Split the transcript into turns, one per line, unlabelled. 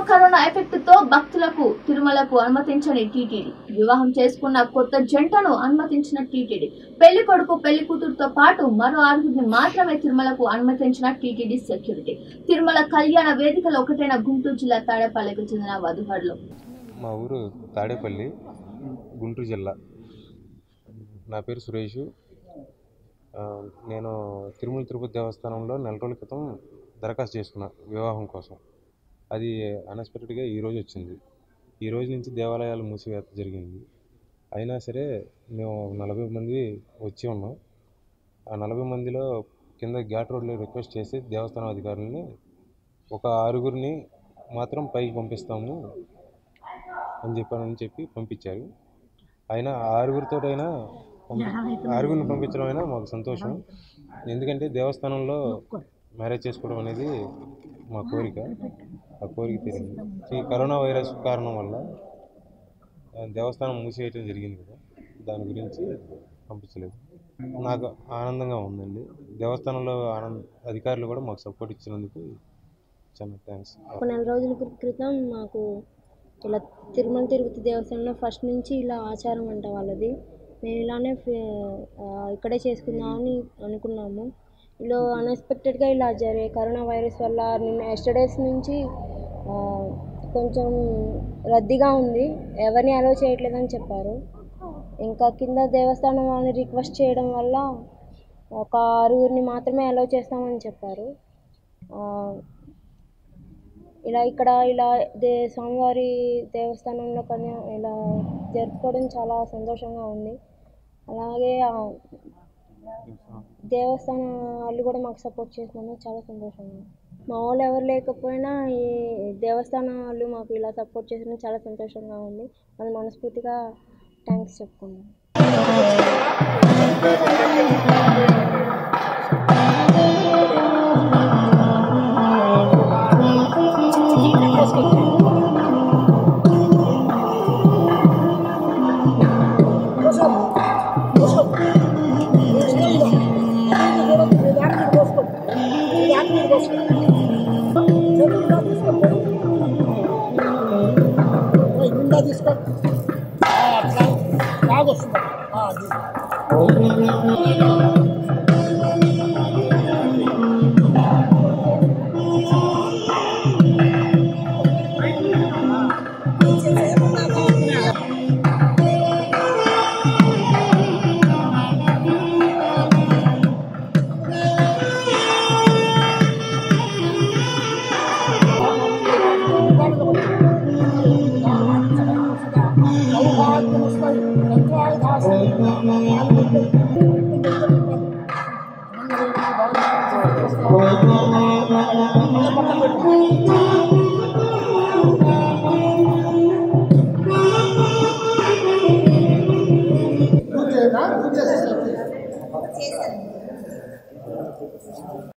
corona effect తో భక్తులకు తిరుమలకు అనుమతించని టీటీడీ వివాహం చేసుకున్న కొత్త జంటను అనుమతించిన టీటీడీ పెళ్లి కొడుకు పెళ్లి కూతురుతో పాటు మరో ఆరుగురిని మాత్రమే తిరుమలకు అనుమతించిన టీటీడీ సెక్యూరిటీ తిరుమల కళ్యాణ వేదికలో ఒకటైన గుంటూరు జిల్లా తాడేపల్లికి చెందిన వధువరులు
మా ఊరు తాడేపల్లి గుంటూరు జిల్లా నా పేరు సురేష్ ఆ, నేను తిరుమల తిరుపతి దేవస్థానంలో నెల రోజుల క్రితం దరఖాస్తు చేసుకున్నా వివాహం కోసం అది అన్ఎక్స్పెక్టెడ్గా ఈరోజు వచ్చింది ఈ రోజు నుంచి దేవాలయాలు మూసివేత జరిగింది అయినా సరే మేము నలభై మంది వచ్చి ఉన్నాం ఆ నలభై మందిలో కింద ఘాట్ రోడ్లో రిక్వెస్ట్ చేసి దేవస్థానం అధికారులని ఒక ఆరుగురిని మాత్రం పైకి పంపిస్తాము అని చెప్పానని చెప్పి పంపించారు అయినా ఆరుగురితోటైనా పంపి- ఆరుగురిని పంపించడం అయినా మాకు సంతోషం ఎందుకంటే దేవస్థానంలో మ్యారేజ్ చేసుకోవడం అనేది మా కోరిక ఆ కోరిక తీరింది ఈ కరోనా వైరస్ కారణం వల్ల ఆ, దేవస్థానం మూసివేయటం జరిగింది కదా దాని గురించి పంపించలేదు నాకు ఆనందంగా ఉందండి దేవస్థానంలో ఆనంద అధికారులు కూడా మాకు సపోర్ట్ ఇచ్చినందుకు చాలా థ్యాంక్స్
ఒక నెల రోజుల క్రి- క్రితం మాకు ఇలా తిరుమల తిరుపతి దేవస్థానంలో ఫస్ట్ నుంచి ఇలా ఆచారం అంట వాళ్ళది మేము ఇలానే ఫే- ఆ, ఇక్కడే చేసుకుందామని అనుకున్నాము ఇలా అన్ఎక్స్పెక్టెడ్గా ఇలా జరిగే కరోనా వైరస్ వల్ల నిన్న ఎస్టర్డేస్ నుంచి ఆ, కొంచెం రద్దీగా ఉంది ఎవరిని అలో చేయట్లేదని చెప్పారు ఇంకా కింద దేవస్థానం వాళ్ళని రిక్వెస్ట్ చేయడం వల్ల ఒక ఆరుగురిని మాత్రమే అలో చేస్తామని చెప్పారు ఆ, ఇలా ఇక్కడ ఇలా దే స్వామివారి దేవస్థానంలో కన్యా ఇలా జరుపుకోవడం చాలా సంతోషంగా ఉంది అలాగే ఆ దేవస్థానం వాళ్ళు కూడా మాకు సపోర్ట్ చేసినందుకు చాలా సంతోషంగా ఉంది మా వాళ్ళు ఎవరు లేకపోయినా ఈ దేవస్థానం వాళ్ళు మాకు ఇలా సపోర్ట్ చేసినందుకు చాలా సంతోషంగా ఉంది వాళ్ళు మనస్ఫూర్తిగా థ్యాంక్స్ చెప్పుకున్నాం
గుండా తీసుకో అట్లా బాగా వస్తుంది అది పూజ చేయాలా పూజ చేసేసి